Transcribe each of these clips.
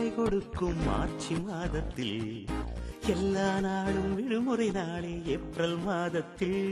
கொடுக்கும் மார்ச் மாதத்தில் எல்லா நாளும் விடுமுறை நாளே ஏப்ரல் மாதத்தில்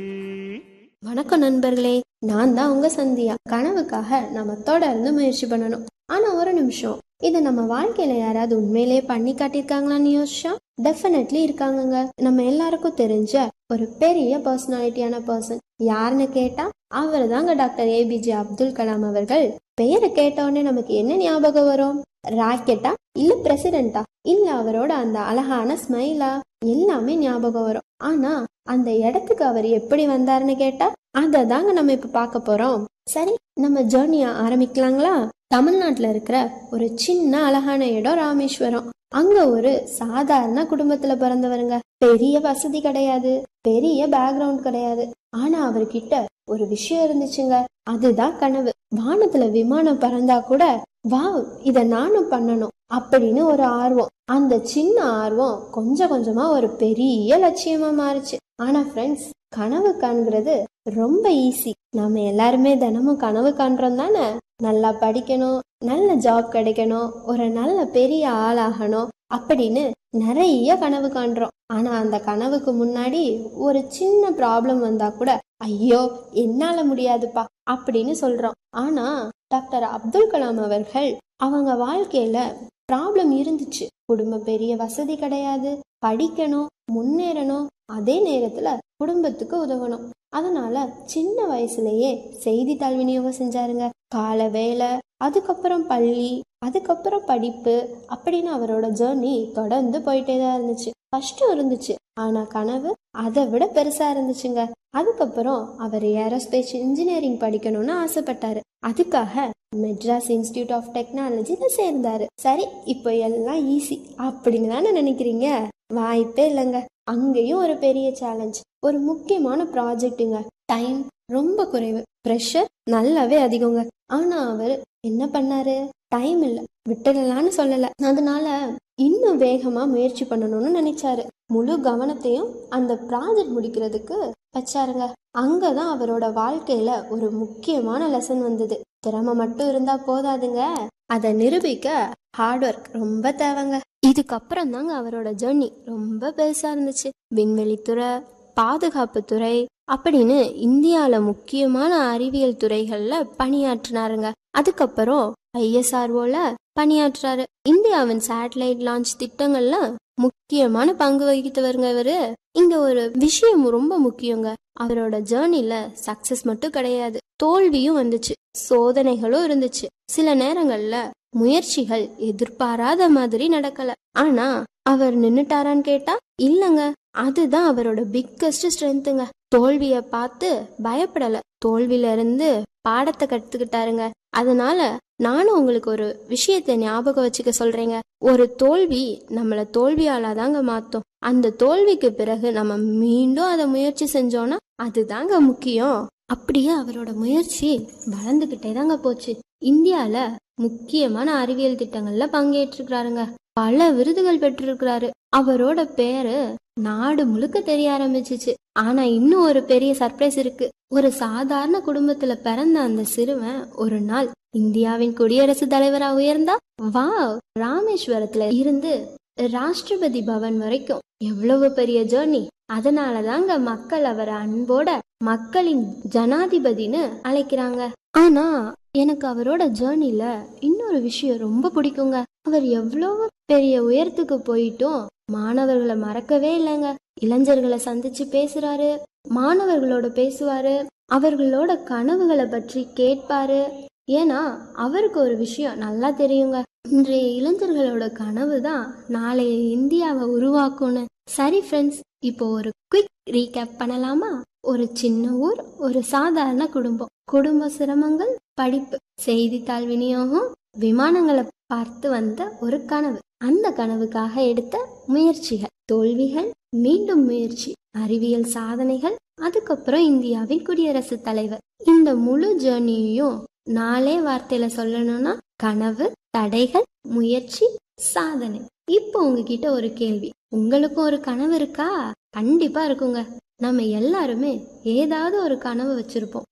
வணக்கம் நண்பர்களே நான் தான் உங்க சந்தியா கனவுக்காக நம்ம தொடர்ந்து முயற்சி பண்ணணும் ஆனா ஒரு நிமிஷம் இதை நம்ம வாழ்க்கையில யாராவது உண்மையிலேயே பண்ணி காட்டியிருக்காங்களான்னு யோசிச்சா டெஃபினெட்லி இருக்காங்கங்க நம்ம எல்லாருக்கும் தெரிஞ்ச ஒரு பெரிய பர்சனாலிட்டியான பர்சன் யாருன்னு கேட்டா அவர் தாங்க டாக்டர் ஏபிஜே அப்துல் கலாம் அவர்கள் பெயரை கேட்ட உடனே நமக்கு என்ன ஞாபகம் வரும் ராக்கெட்டா இல்ல பிரசிடென்டா இல்ல அவரோட அந்த அழகான ஸ்மைலா எல்லாமே ஞாபகம் வரும் ஆனா அந்த இடத்துக்கு அவர் எப்படி வந்தாருன்னு கேட்டா அதை தாங்க நம்ம இப்ப பார்க்க போறோம் சரி நம்ம ஜேர்னிய ஆரம்பிக்கலாங்களா தமிழ்நாட்டுல இருக்கிற ஒரு சின்ன அழகான இடம் ராமேஸ்வரம் அங்க ஒரு சாதாரண குடும்பத்துல பிறந்தவருங்க பெரிய வசதி கிடையாது பெரிய பேக்ரவுண்ட் கிடையாது ஆனா அவர்கிட்ட ஒரு விஷயம் இருந்துச்சுங்க அதுதான் கனவு வானத்துல விமானம் பறந்தா கூட வாவ் இத நானும் பண்ணணும் அப்படின்னு ஒரு ஆர்வம் அந்த சின்ன ஆர்வம் கொஞ்சம் கொஞ்சமா ஒரு பெரிய லட்சியமா மாறுச்சு ஆனா ஃப்ரெண்ட்ஸ் கனவு காண்கிறது ரொம்ப ஈஸி நாம எல்லாருமே தினமும் கனவு காண்றோம் தானே நல்லா படிக்கணும் நல்ல ஜாப் கிடைக்கணும் ஒரு நல்ல பெரிய ஆளாகணும் அப்படின்னு நிறைய கனவு காண்றோம் ஆனா அந்த கனவுக்கு முன்னாடி ஒரு சின்ன ப்ராப்ளம் வந்தா கூட ஐயோ என்னால முடியாதுப்பா அப்படின்னு சொல்றோம் ஆனா டாக்டர் அப்துல் கலாம் அவர்கள் அவங்க வாழ்க்கையில ப்ராப்ளம் இருந்துச்சு குடும்ப பெரிய வசதி கிடையாது படிக்கணும் முன்னேறணும் அதே நேரத்துல குடும்பத்துக்கு உதவணும் அதனால சின்ன வயசுலயே செய்தித்தாள் விநியோகம் செஞ்சாருங்க கால வேலை அதுக்கப்புறம் பள்ளி அதுக்கப்புறம் படிப்பு அப்படின்னு அவரோட ஜேர்னி தொடர்ந்து போயிட்டே தான் இருந்துச்சு கஷ்டம் இருந்துச்சு ஆனா கனவு அதை விட பெருசா இருந்துச்சுங்க அதுக்கப்புறம் அவர் ஏரோஸ்பேஸ் இன்ஜினியரிங் படிக்கணும்னு ஆசைப்பட்டாரு அதுக்காக மெட்ராஸ் இன்ஸ்டிடியூட் ஆஃப் டெக்னாலஜில சேர்ந்தாரு சரி இப்போ எல்லாம் ஈஸி அப்படின்னு தானே நினைக்கிறீங்க வாய்ப்பே இல்லைங்க அங்கேயும் ஒரு பெரிய சேலஞ்ச் ஒரு முக்கியமான ப்ராஜெக்ட்டுங்க டைம் ரொம்ப குறைவு ப்ரெஷர் நல்லாவே அதிகங்க ஆனா அவர் என்ன பண்ணாரு டைம் இல்ல விட்டுடலான்னு சொல்லல அதனால இன்னும் வேகமா முயற்சி பண்ணணும்னு நினைச்சாரு முழு கவனத்தையும் அந்த ப்ராஜெக்ட் முடிக்கிறதுக்கு வச்சாருங்க அங்கதான் அவரோட வாழ்க்கையில ஒரு முக்கியமான லெசன் வந்தது திறமை மட்டும் இருந்தா போதாதுங்க அதை நிரூபிக்க ஹார்ட் ஒர்க் ரொம்ப தேவைங்க இதுக்கப்புறம் தாங்க அவரோட ஜேர்னி ரொம்ப பெருசா இருந்துச்சு விண்வெளித்துறை பாதுகாப்பு துறை அப்படின்னு இந்தியால முக்கியமான அறிவியல் துறைகள்ல பணியாற்றினாருங்க அதுக்கப்புறம் ஐஎஸ்ஆர்ஓல பணியாற்றுறாரு இந்தியாவின் சேட்டலைட் லான்ச் திட்டங்கள்ல முக்கியமான பங்கு வகித்தவருங்க இவரு இங்க ஒரு விஷயம் ரொம்ப முக்கியங்க அவரோட ஜேர்னில சக்சஸ் மட்டும் கிடையாது தோல்வியும் வந்துச்சு சோதனைகளும் இருந்துச்சு சில நேரங்கள்ல முயற்சிகள் எதிர்பாராத மாதிரி நடக்கல ஆனா அவர் நின்னுட்டாரான்னு கேட்டா இல்லங்க அதுதான் அவரோட பிக்கஸ்ட் ஸ்ட்ரென்த்துங்க தோல்விய பார்த்து பயப்படல தோல்வியில இருந்து பாடத்தை கத்துக்கிட்டாருங்க அதனால நானும் உங்களுக்கு ஒரு விஷயத்தை ஞாபகம் வச்சுக்க சொல்றேங்க ஒரு தோல்வி நம்மள தோல்வியாலாதாங்க மாத்தோம் அந்த தோல்விக்கு பிறகு நம்ம மீண்டும் அதை முயற்சி செஞ்சோம்னா அதுதாங்க முக்கியம் அப்படியே அவரோட முயற்சி வளர்ந்துகிட்டே தாங்க போச்சு இந்தியால முக்கியமான அறிவியல் திட்டங்கள்ல பங்கேற்றிருக்கிறாருங்க பல விருதுகள் பெற்றிருக்கிறாரு அவரோட பேரு நாடு முழுக்க தெரிய ஆரம்பிச்சிச்சு ஆனா இன்னும் ஒரு பெரிய சர்ப்ரைஸ் இருக்கு ஒரு சாதாரண குடும்பத்துல பிறந்த அந்த சிறுவன் ஒரு நாள் இந்தியாவின் குடியரசு தலைவரா உயர்ந்தா வா ராமேஸ்வரத்துல இருந்து ராஷ்டிரபதி பவன் வரைக்கும் எவ்வளவு பெரிய ஜேர்னி அதனாலதாங்க மக்கள் அவரை அன்போட மக்களின் ஜனாதிபதினு அழைக்கிறாங்க ஆனா எனக்கு அவரோட ஜேர்னில இன்னொரு விஷயம் ரொம்ப பிடிக்குங்க அவர் எவ்வளவு பெரிய உயரத்துக்கு போயிட்டும் மாணவர்களை மறக்கவே இல்லைங்க இளைஞர்களை சந்திச்சு பேசுறாரு மாணவர்களோட பேசுவாரு அவர்களோட கனவுகளை பற்றி கேட்பாரு ஏன்னா அவருக்கு ஒரு விஷயம் நல்லா தெரியுங்க இன்றைய இளைஞர்களோட கனவு தான் நாளைய இந்தியாவை உருவாக்கும்னு சரி ஃப்ரெண்ட்ஸ் இப்போ ஒரு குயிக் ரீகேப் பண்ணலாமா ஒரு சின்ன ஊர் ஒரு சாதாரண குடும்பம் குடும்ப சிரமங்கள் படிப்பு செய்தித்தாள் விநியோகம் விமானங்களை பார்த்து வந்த ஒரு கனவு அந்த கனவுக்காக எடுத்த முயற்சிகள் தோல்விகள் மீண்டும் முயற்சி அறிவியல் சாதனைகள் அதுக்கப்புறம் இந்தியாவின் குடியரசுத் தலைவர் இந்த முழு ஜேர்னியையும் நாலே வார்த்தையில சொல்லணும்னா கனவு தடைகள் முயற்சி சாதனை இப்போ உங்ககிட்ட ஒரு கேள்வி உங்களுக்கும் ஒரு கனவு இருக்கா கண்டிப்பா இருக்குங்க நம்ம எல்லாருமே ஏதாவது ஒரு கனவு வச்சிருப்போம்